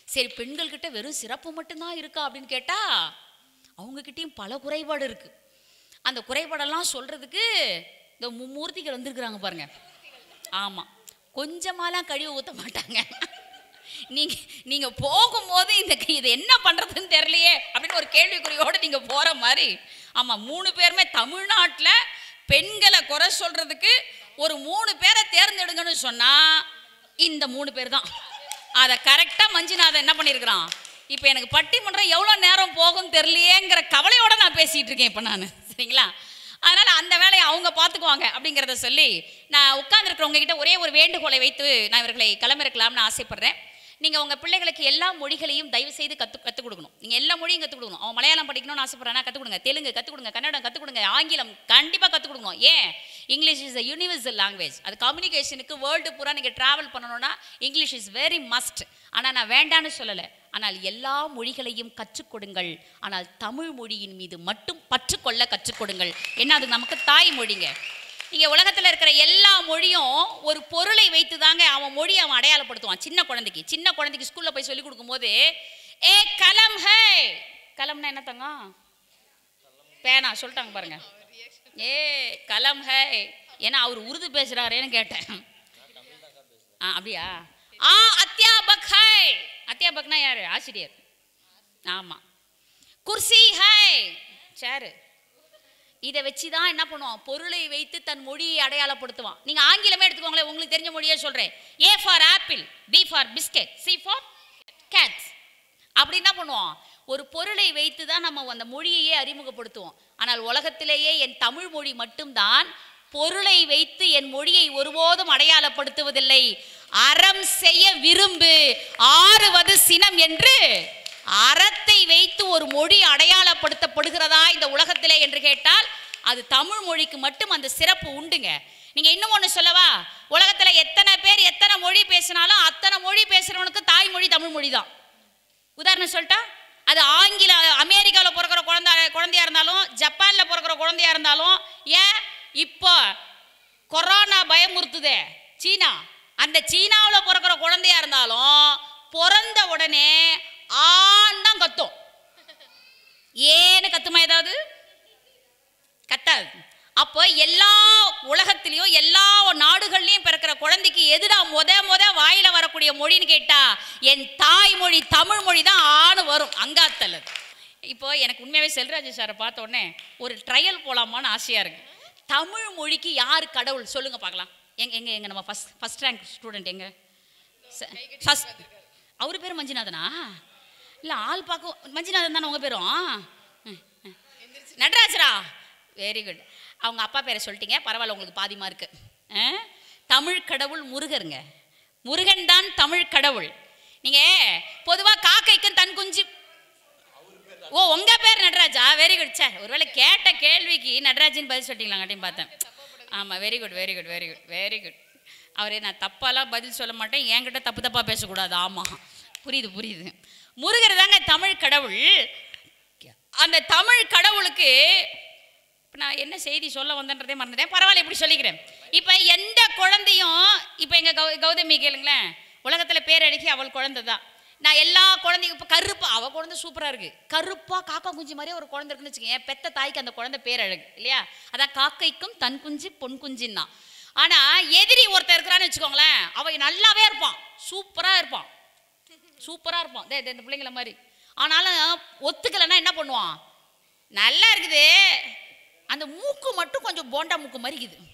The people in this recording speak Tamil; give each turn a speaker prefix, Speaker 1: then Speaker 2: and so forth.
Speaker 1: சரி பெண்கள்கிட்ட வெறும் சிறப்பு மட்டும்தான் இருக்கா அப்படின்னு கேட்டா அவங்கக்கிட்டேயும் பல குறைபாடு இருக்கு அந்த குறைபாடெல்லாம் சொல்றதுக்கு இந்த மும்மூர்த்திகள் வந்திருக்கிறாங்க பாருங்க ஆமா கொஞ்சமாலாம் கழிவு ஊற்ற மாட்டாங்க நீங்க நீங்க போகும்போது இந்த க- இது என்ன பண்றதுன்னு தெரியலையே அப்படின்னு ஒரு கேள்விக்குறியோட நீங்க போற மாதிரி ஆமா மூணு பேருமே தமிழ்நாட்டுல பெண்களை குறை சொல்றதுக்கு ஒரு மூணு பேரை தேர்ந்தெடுங்கன்னு சொன்னா இந்த மூணு பேர் தான் அதை கரெக்டா மஞ்சுநாதன் என்ன பண்ணியிருக்கிறான் இப்போ எனக்கு பட்டிமன்றம் எவ்வளோ நேரம் போகும்னு தெரியலையேங்கிற கவலையோட நான் பேசிட்டு இருக்கேன் இப்போ நான் சரிங்களா அதனால அந்த வேலையை அவங்க பார்த்துக்குவாங்க அப்படிங்கிறத சொல்லி நான் உட்கார்ந்துருக்கிறவங்க கிட்ட ஒரே ஒரு வேண்டுகோளை வைத்து நான் இவர்களை களமிறக்கலாம்னு ஆசைப்படுறேன் நீங்கள் உங்கள் பிள்ளைகளுக்கு எல்லா மொழிகளையும் தயவு செய்து கற்று கற்றுக் கொடுக்கணும் நீங்கள் எல்லா மொழியும் கற்றுக் கொடுக்கணும் அவன் மலையாளம் படிக்கணும்னு ஆசைப்படுறானா கற்றுக் கொடுங்க தெலுங்கு கற்றுக் கொடுங்க கன்னடம் கற்றுக் கொடுங்க ஆங்கிலம் கண்டிப்பாக கற்றுக் கொடுக்கணும் ஏன் English is a universal language அது கம்யூனிகேஷனுக்கு வேர்ல்டு பூரா நீங்கள் ட்ராவல் பண்ணணும்னா இங்கிலீஷ் இஸ் வெரி மஸ்ட் ஆனால் நான் வேண்டான்னு சொல்லலை ஆனால் எல்லா மொழிகளையும் கற்றுக் கொடுங்கள் ஆனால் தமிழ் மொழியின் மீது மட்டும் பற்றுக்கொள்ள கற்றுக் கொடுங்கள் ஏன்னா அது நமக்கு தாய் மொழிங்க இங்க உலகத்துல இருக்கிற எல்லா மொழியும் ஒரு பொருளை வைத்து தாங்க அவன் மொழியை அவன் அடையாளப்படுத்துவான் சின்ன குழந்தைக்கு சின்ன குழந்தைக்கு ஸ்கூல்ல போய் சொல்லி கொடுக்கும்போது ஏ கலம் ஹே கலம்னா என்ன தங்கம் பேனா சொல்லிட்டாங்க பாருங்க ஏ கலம் ஹே ஏன்னா அவர் உருது பேசுறாரேன்னு கேட்டேன் ஆ அப்படியா ஆ அத்தியாபக் ஹை அத்தியாபக்னா யாரு ஆசிரியர் ஆமா குர்சி ஹை சேரு இதை வச்சு தான் என்ன பண்ணுவான் பொருளை வைத்து தன் மொழியை அடையாளப்படுத்துவான் நீங்க ஆங்கிலமே எடுத்துக்கோங்களேன் உங்களுக்கு தெரிஞ்ச மொழியே சொல்றேன் A for apple B for biscuit C for cats அப்படி என்ன பண்ணுவோம் ஒரு பொருளை வைத்து தான் நம்ம அந்த மொழியையே அறிமுகப்படுத்துவோம் ஆனால் உலகத்திலேயே என் தமிழ் மொழி மட்டும்தான் பொருளை வைத்து என் மொழியை ஒருபோதும் அடையாளப்படுத்துவதில்லை அறம் செய்ய விரும்பு ஆறுவது சினம் என்று அறத்தை வைத்து ஒரு மொழி அடையாளப்படுத்தப்படுகிறதா இந்த உலகத்திலே என்று கேட்டால் அது தமிழ் மொழிக்கு மட்டும் அந்த சிறப்பு உண்டுங்க நீங்க இன்னும் ஒன்று சொல்லவா உலகத்துல எத்தனை பேர் எத்தனை மொழி பேசினாலும் அத்தனை மொழி பேசுறவனுக்கு தாய்மொழி தமிழ் மொழி தான் உதாரணம் சொல்லிட்டா அது ஆங்கில அமெரிக்காவில் பிறக்கிற குழந்தை குழந்தையா இருந்தாலும் ஜப்பானில் பிறக்கிற குழந்தையா இருந்தாலும் ஏன் இப்போ கொரோனா பயமுறுத்துதே சீனா அந்த சீனாவில் பிறக்கிற குழந்தையா இருந்தாலும் பிறந்த உடனே ஆண் தான் கத்தும் ஏன்னு கத்துமா ஏதாவது கத்தாது அப்போ எல்லா உலகத்திலையும் எல்லா நாடுகள்லையும் பிறக்கிற குழந்தைக்கு எதுடா முத முத வாயில வரக்கூடிய மொழின்னு கேட்டா என் தாய்மொழி தமிழ் மொழி தான் ஆணு வரும் அங்காத்தல் அது. இப்போ எனக்கு உண்மையாவே செல்வராஜ் சாரை பார்த்த உடனே ஒரு ட்ரையல் போலாமான்னு ஆசையா இருக்கு தமிழ் மொழிக்கு யார் கடவுள் சொல்லுங்க பார்க்கலாம் எங்க எங்க எங்க நம்ம ஃபர்ஸ்ட் ஃபர்ஸ்ட் ரேங்க் ஸ்டூடெண்ட் எங்க ஃபர்ஸ்ட் அவர் பேர் மஞ்சுநாதனா இல்லை ஆள் பார்க்க மஞ்சுநாதன் தானே உங்கள் பேரும் ம், ம். நடராஜரா வெரி குட் அவங்க அப்பா பேரை சொல்லிட்டீங்க பரவாயில்ல உங்களுக்கு பாதி மார்க்கு ஆ? தமிழ் கடவுள் முருகருங்க முருகன் தான் தமிழ் கடவுள் நீங்கள் பொதுவாக காக்கைக்கும் தன் குஞ்சு ஓ உங்க பேர் நடராஜா வெரி குட் சார் ஒருவேளை கேட்ட கேள்விக்கு நடராஜின்னு பதில் சொல்லிட்டீங்களாங்காட்டியும் பார்த்தேன் ஆமாம் very good very good very good very good அவரே நான் தப்பாலாம் பதில் சொல்ல மாட்டேன் என்கிட்ட தப்பு தப்பாக பேசக்கூடாது ஆமாம் புரியுது புரியுது முருகர் தாங்க தமிழ் கடவுள் அந்த தமிழ் கடவுளுக்கு இப்போ நான் என்ன செய்தி சொல்ல வந்தேன்றதே மறந்துட்டேன் பரவாயில்ல இப்படி சொல்லிக்கிறேன் இப்போ எந்த குழந்தையும் இப்போ எங்கள் கௌ கௌதமி கேளுங்களேன் உலகத்தில் பேர் அழகி அவள் குழந்தை தான் நான் எல்லா குழந்தையும் இப்போ கருப்பா அவள் குழந்தை சூப்பராக இருக்குது கருப்பாக காக்கா குஞ்சு மாதிரியே ஒரு குழந்தை இருக்குன்னு வச்சுக்கோங்க பெத்த தாய்க்கு அந்த குழந்தை பேர் அழகு இல்லையா அதான் காக்கைக்கும் தன் குஞ்சு பொன் குஞ்சின்னா ஆனால் எதிரி ஒருத்தர் இருக்கிறான்னு வச்சுக்கோங்களேன் அவன் நல்லாவே இருப்பான் சூப்பராக இருப்பான் சூப்பராக இருப்பான் தே தே, இந்த பிள்ளைங்கள மாதிரி ஆனாலும் ஒத்துக்கலைன்னா என்ன பண்ணுவான் நல்லா இருக்குது அந்த மூக்கு மட்டும் கொஞ்சம் போண்டா மூக்கு மாதிரி இருக்குது